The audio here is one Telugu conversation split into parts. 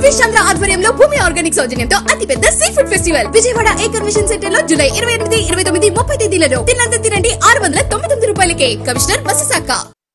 సతీష్ చంద్ర ఆధ్వర్యంలో భూమి ఆర్గానిక్ సౌజన్యంతో అతిపెద్ద seafood festival Vijayawada A convention centre లో జూలై ఇరవై ఎనిమిది ఇరవై తొమ్మిది ముప్పై తేదీలలో తిన్నంత తినండి ఆరు వందల తొంభై తొమ్మిది రూపాయలకే కమిషనర్ మత్స్యశాఖ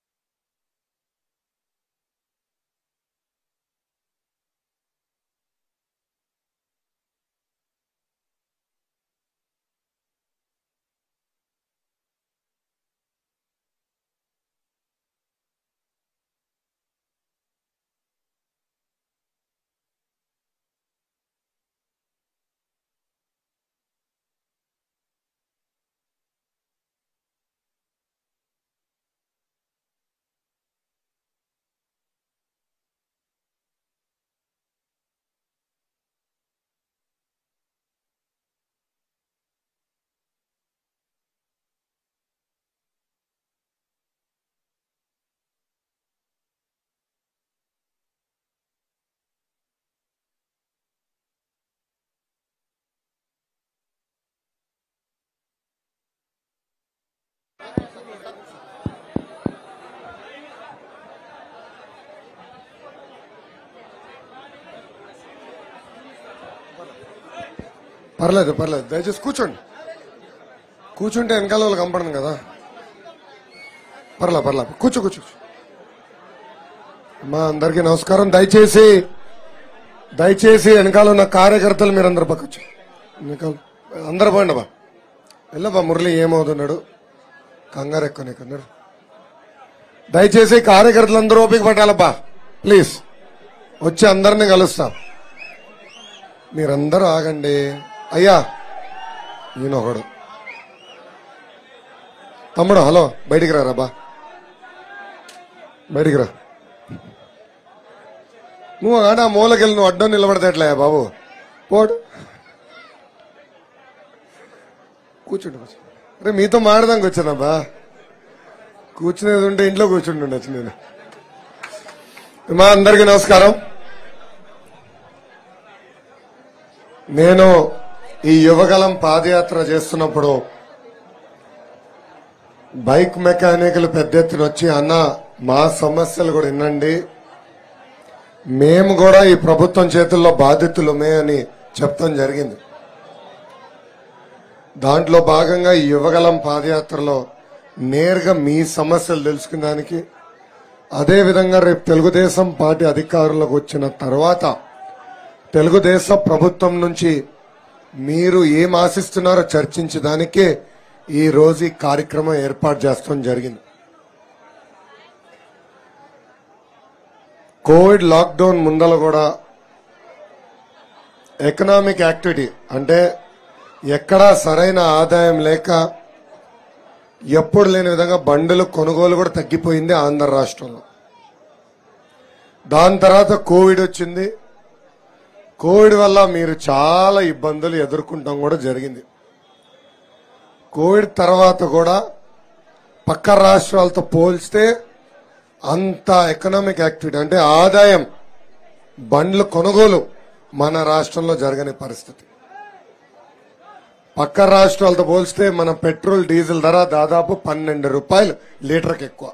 పర్లేదు పర్లేదు దయచేసి కూర్చోండి కూర్చుంటే వెనకాల వాళ్ళు కనపడను కదా పర్లా పర్లా కూర్చో కూర్చో మా అందరికీ నమస్కారం దయచేసి దయచేసి వెనకాల ఉన్న కార్యకర్తలు మీరు అందరు పక్కచ్చు వెనకాల అందరు పోండి బా వెళ్ళబా మురళి ఏమవుతున్నాడు కంగారు ఎక్కువ నీకు అందరు దయచేసి కార్యకర్తలు అందరూ ఓపిక పట్టాలబ్బా ప్లీజ్ వచ్చి అందరిని కలుస్తాం మీరందరూ ఆగండి అయ్యా ఈయన ఒకడు తమ్ముడు హలో బయటికి రా బా బయటికి రా నువ్వు ఆడ మూలకెళ్ళి నువ్వు అడ్డం నిలబడితే ఎట్లా బాబు పోడు కూర్చుండు కూర్చో అరే మీతో మాడదానికి వచ్చానబ్బా కూర్చునేది ఉంటే ఇంట్లో కూర్చుంటుండొచ్చు నేను మా అందరికీ నమస్కారం నేను ఈ యువగలం పాదయాత్ర చేస్తున్నప్పుడు బైక్ మెకానికులు పెద్ద ఎత్తున వచ్చి అన్న మా సమస్యలు కూడా వినండి మేము కూడా ఈ ప్రభుత్వం చేతుల్లో బాధితులమే అని చెప్తాం జరిగింది దాంట్లో భాగంగా ఈ యువగలం పాదయాత్రలో నేరుగా మీ సమస్యలు తెలుసుకునేదానికి అదేవిధంగా రేపు తెలుగుదేశం పార్టీ అధికారంలోకి వచ్చిన తర్వాత తెలుగుదేశం ప్రభుత్వం నుంచి మీరు ఏం ఆశిస్తున్నారో చర్చించడానికే ఈ రోజు ఈ కార్యక్రమం ఏర్పాటు చేస్తాం జరిగింది కోవిడ్ లాక్డౌన్ ముందల కూడా ఎకనామిక్ యాక్టివిటీ అంటే ఎక్కడా సరైన ఆదాయం లేక ఎప్పుడు లేని విధంగా బండులు కొనుగోలు కూడా తగ్గిపోయింది ఆంధ్ర రాష్ట్రంలో దాని తర్వాత కోవిడ్ వచ్చింది కోవిడ్ వల్ల మీరు చాలా ఇబ్బందులు ఎదుర్కొంటాం కూడా జరిగింది కోవిడ్ తర్వాత కూడా పక్క రాష్ట్రాలతో పోల్చితే అంత ఎకనామిక్ యాక్టివిటీ అంటే ఆదాయం బండ్ల కొనుగోలు మన రాష్ట్రంలో జరగని పరిస్థితి పక్క రాష్ట్రాలతో పోల్చితే మన పెట్రోల్ డీజిల్ ధర దాదాపు పన్నెండు రూపాయలు లీటర్కి ఎక్కువ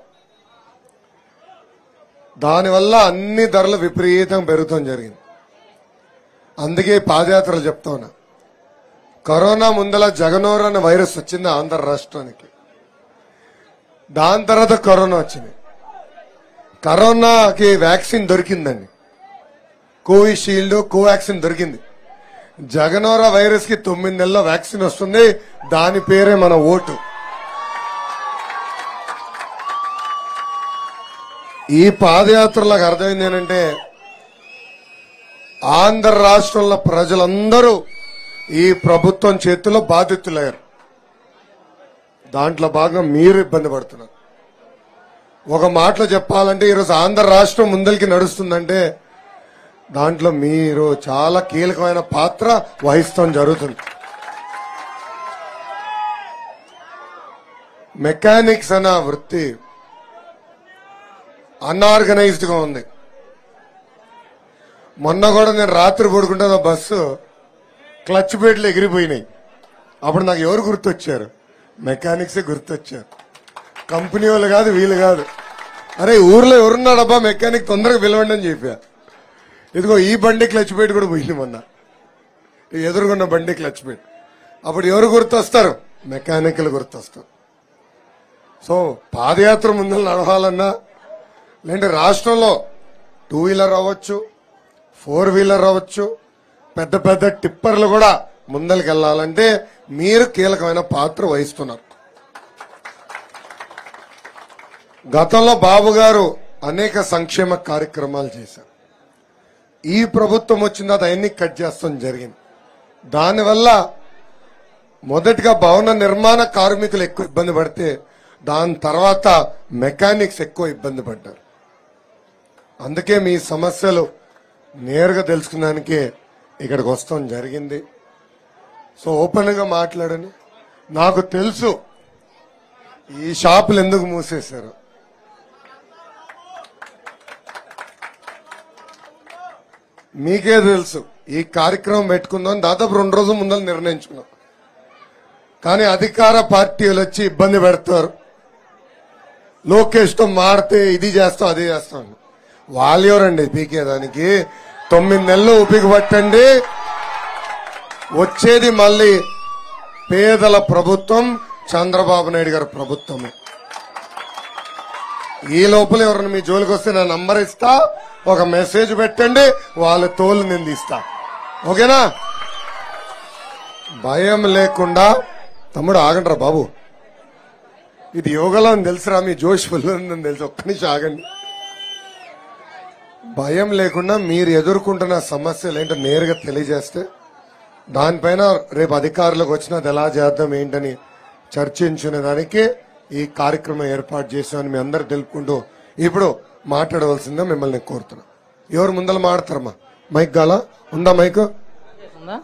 దానివల్ల అన్ని ధరలు విపరీతంగా పెరుగుతాం జరిగింది అందుకే పాదయాత్రలు చెప్తా ఉన్నా కరోనా ముందల జగనోర్ అనే వైరస్ వచ్చింది ఆంధ్ర రాష్ట్రానికి దాని తర్వాత కరోనా వచ్చింది కరోనాకి వ్యాక్సిన్ దొరికిందండి కోవిషీల్డ్ కోవాక్సిన్ దొరికింది జగనోరా వైరస్ కి తొమ్మిది నెలల్లో వ్యాక్సిన్ వస్తుంది దాని పేరే మన ఓటు ఈ పాదయాత్రలకు అర్థమైంది ఏంటంటే ఆంధ్ర రాష్ట్రంలో ప్రజలందరూ ఈ ప్రభుత్వం చేతిలో బాధితులయ్యారు దాంట్లో భాగంగా మీరు ఇబ్బంది పడుతున్నారు ఒక మాటలో చెప్పాలంటే ఈరోజు ఆంధ్ర రాష్ట్రం ముందరికి నడుస్తుందంటే దాంట్లో మీరు చాలా కీలకమైన పాత్ర వహిస్తాం జరుగుతుంది మెకానిక్స్ అన్న వృత్తి అన్ఆర్గనైజ్డ్ గా ఉంది మొన్న కూడా నేను రాత్రి పడుకుంటే నా బస్సు క్లచ్ ప్లేట్లు ఎగిరిపోయినాయి అప్పుడు నాకు ఎవరు గుర్తొచ్చారు మెకానిక్సే గుర్తొచ్చారు కంపెనీ వాళ్ళు కాదు వీళ్ళు కాదు అరే ఊర్లో ఎవరున్నాడబ్బా మెకానిక్ తొందరగా పిలవండి అని చెప్పా ఇదిగో ఈ బండి క్లచ్ పెట్టి కూడా పోయింది మొన్న ఈ ఎదురుగున్న బండి క్లచ్ పెట్టి అప్పుడు ఎవరు గుర్తొస్తారు మెకానికల్ గుర్తొస్తారు సో పాదయాత్ర ముందు నడవాలన్నా లేదంటే రాష్ట్రంలో టూ వీలర్ అవ్వచ్చు ఫోర్ వీలర్ అవ్వచ్చు పెద్ద పెద్ద టిప్పర్లు కూడా ముందరికి వెళ్ళాలంటే మీరు కీలకమైన పాత్ర వహిస్తున్నారు గతంలో బాబు గారు అనేక సంక్షేమ కార్యక్రమాలు చేశారు ఈ ప్రభుత్వం వచ్చిన తర్వాత అవన్నీ కట్ చేస్తాం జరిగింది దానివల్ల మొదటిగా భవన నిర్మాణ కార్మికులు ఎక్కువ ఇబ్బంది పడితే దాని తర్వాత మెకానిక్స్ ఎక్కువ ఇబ్బంది పడ్డారు అందుకే మీ సమస్యలు నేరుగా తెలుసుకున్నానికి ఇక్కడికి వస్తాం జరిగింది సో ఓపెన్ గా మాట్లాడని నాకు తెలుసు ఈ షాపులు ఎందుకు మూసేశారు మీకే తెలుసు ఈ కార్యక్రమం పెట్టుకుందాం దాదాపు రెండు రోజుల ముందర నిర్ణయించుకున్నాం కానీ అధికార పార్టీలు వచ్చి ఇబ్బంది పెడతారు లోకేష్ తో మారితే ఇది చేస్తాం అది చేస్తాం వాళ్ళు ఎవరండి పీకేదానికి తొమ్మిది నెలలు ఉపికి పట్టండి వచ్చేది మళ్ళీ పేదల ప్రభుత్వం చంద్రబాబు నాయుడు గారి ప్రభుత్వమే ఈ లోపల ఎవరైనా మీ జోలికి వస్తే నా నంబర్ ఇస్తా ఒక మెసేజ్ పెట్టండి వాళ్ళ తోలు నేను తీస్తా ఓకేనా భయం లేకుండా తమ్ముడు ఆగండ్రా బాబు ఇది యోగలో అని తెలుసురా మీ జోష్ ఫుల్ ఉందని తెలుసు ఒక్క నిమిషం ఆగండి భయం లేకుండా మీరు ఎదుర్కొంటున్న సమస్యలు ఏంటో నేరుగా తెలియజేస్తే దానిపైన రేపు అధికారులకు వచ్చినా అది ఎలా చేద్దాం ఏంటని చర్చించుకునే దానికి ఈ కార్యక్రమం ఏర్పాటు చేశామని మీ అందరు తెలుపుకుంటూ ఇప్పుడు మాట్లాడవలసిందే మిమ్మల్ని కోరుతున్నా ఎవరు ముందర మాడతారమ్మా మైక్ గాలా ఉందా మైక్ ఉందా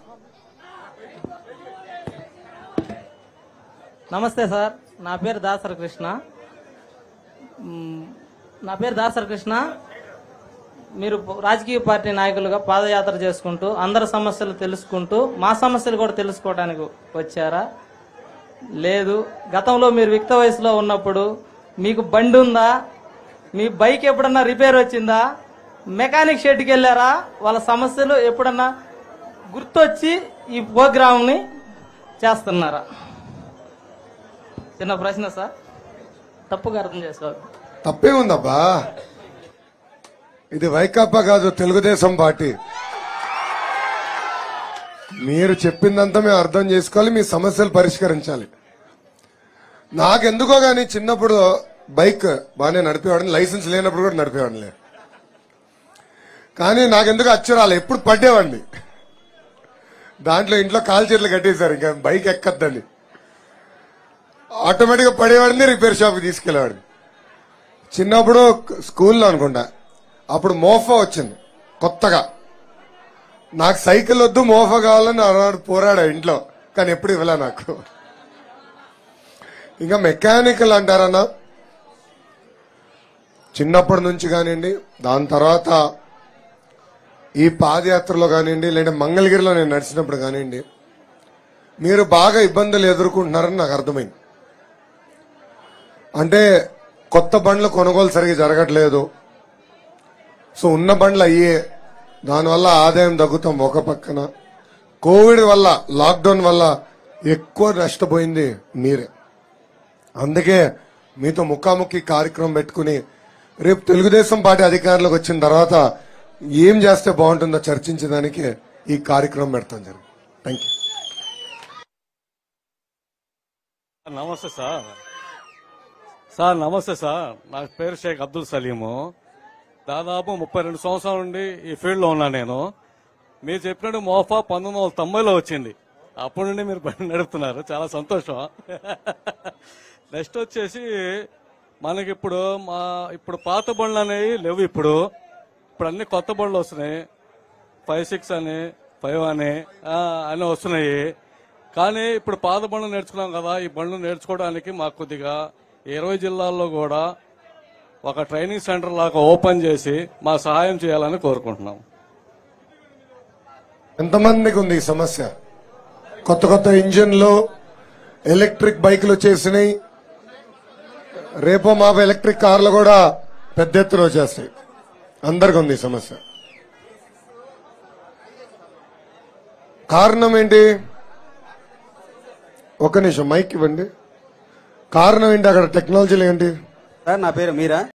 నమస్తే సార్ నా పేరు దాసర కృష్ణ మ్, నా పేరు దాసర కృష్ణ మీరు రాజకీయ పార్టీ నాయకులుగా పాదయాత్ర చేసుకుంటూ అందరి సమస్యలు తెలుసుకుంటూ మా సమస్యలు కూడా తెలుసుకోవడానికి వచ్చారా లేదు గతంలో మీరు యుక్త వయసులో ఉన్నప్పుడు మీకు బండి ఉందా మీ బైక్ ఎప్పుడన్నా రిపేర్ వచ్చిందా మెకానిక్ షెడ్కి వెళ్ళారా వాళ్ళ సమస్యలు ఎప్పుడన్నా గుర్తొచ్చి ఈ ప్రోగ్రామ్ని చేస్తున్నారా చిన్న ప్రశ్న సార్ తప్పుగా అర్థం చేసుకోవద్దు తప్పే ఉందబ్బా ఇది వైకాపా కాదు తెలుగుదేశం పార్టీ మీరు చెప్పిందంతా మేము అర్థం చేసుకోవాలి మీ సమస్యలు పరిష్కరించాలి నాకెందుకో గానీ చిన్నప్పుడు బైక్ బాగానే నడిపేవాడిని లైసెన్స్ లేనప్పుడు కూడా నడిపేవాడిని కానీ నాకెందుకు అచ్చరాలు ఎప్పుడు పడ్డేవాడిని దాంట్లో ఇంట్లో కాలు చేతులు కట్టేశారు ఇంకా బైక్ ఎక్కద్దండి ఆటోమేటిక్ గా పడేవాడిని రిపేర్ షాప్ తీసుకెళ్లేవాడిని చిన్నప్పుడు స్కూల్లో అనుకుంటా అప్పుడు మోఫా వచ్చింది కొత్తగా నాకు సైకిల్ వద్దు మోఫా కావాలని అన్నాడు పోరాడా ఇంట్లో కానీ ఎప్పుడు ఇవ్వలే నాకు ఇంకా మెకానికల్ అంటారన్నా చిన్నప్పటి నుంచి కానివ్వండి దాని తర్వాత ఈ పాదయాత్రలో కానివ్వండి లేదంటే మంగళగిరిలో నేను నడిచినప్పుడు కానివ్వండి మీరు బాగా ఇబ్బందులు ఎదుర్కొంటున్నారని నాకు అర్థమైంది అంటే కొత్త బండ్ల కొనుగోలు సరిగా జరగట్లేదు సో ఉన్న బండ్లు అయ్యే దానివల్ల ఆదాయం తగ్గుతాం ఒక పక్కన కోవిడ్ వల్ల లాక్డౌన్ వల్ల ఎక్కువ నష్టపోయింది మీరే అందుకే మీతో ముఖాముఖి కార్యక్రమం పెట్టుకుని రేపు తెలుగుదేశం పార్టీ అధికారంలోకి వచ్చిన తర్వాత ఏం చేస్తే బాగుంటుందో చర్చించడానికి ఈ కార్యక్రమం పెడతాం జరిగింది థ్యాంక్ యూ నమస్తే సార్ సార్ నమస్తే సార్ నా పేరు షేక్ అబ్దుల్ సలీము దాదాపు ముప్పై రెండు సంవత్సరాల నుండి ఈ ఫీల్డ్ లో ఉన్నా నేను మీరు చెప్పినట్టు మోఫా పంతొమ్మిది వందల తొంభైలో వచ్చింది అప్పటి నుండి మీరు బండి నడుపుతున్నారు చాలా సంతోషం నెక్స్ట్ వచ్చేసి మనకి ఇప్పుడు మా ఇప్పుడు పాత బండ్లు అనేవి లేవు ఇప్పుడు ఇప్పుడు అన్ని కొత్త బండ్లు వస్తున్నాయి ఫైవ్ సిక్స్ అని ఫైవ్ అని ఆ, అన్నీ వస్తున్నాయి కానీ ఇప్పుడు పాత బండ్లు నేర్చుకున్నాం కదా ఈ బండ్లు నేర్చుకోవడానికి మాకు కొద్దిగా ఇరవై జిల్లాల్లో కూడా ఒక ట్రైనింగ్ సెంటర్ లాగా ఓపెన్ చేసి మా సహాయం చేయాలని కోరుకుంటున్నాం ఎంతమందికి ఉంది ఈ సమస్య కొత్త కొత్త ఇంజిన్లు ఎలక్ట్రిక్ బైకులు వచ్చేసినాయి రేపో మాపో ఎలక్ట్రిక్ కార్లు కూడా పెద్ద ఎత్తున వచ్చేస్తాయి అందరికి ఉంది ఈ సమస్య కారణం ఏంటి ఒక నిమిషం మైక్ ఇవ్వండి కారణం ఏంటి అక్కడ టెక్నాలజీలు ఏంటి సార్ నా పేరు మీరా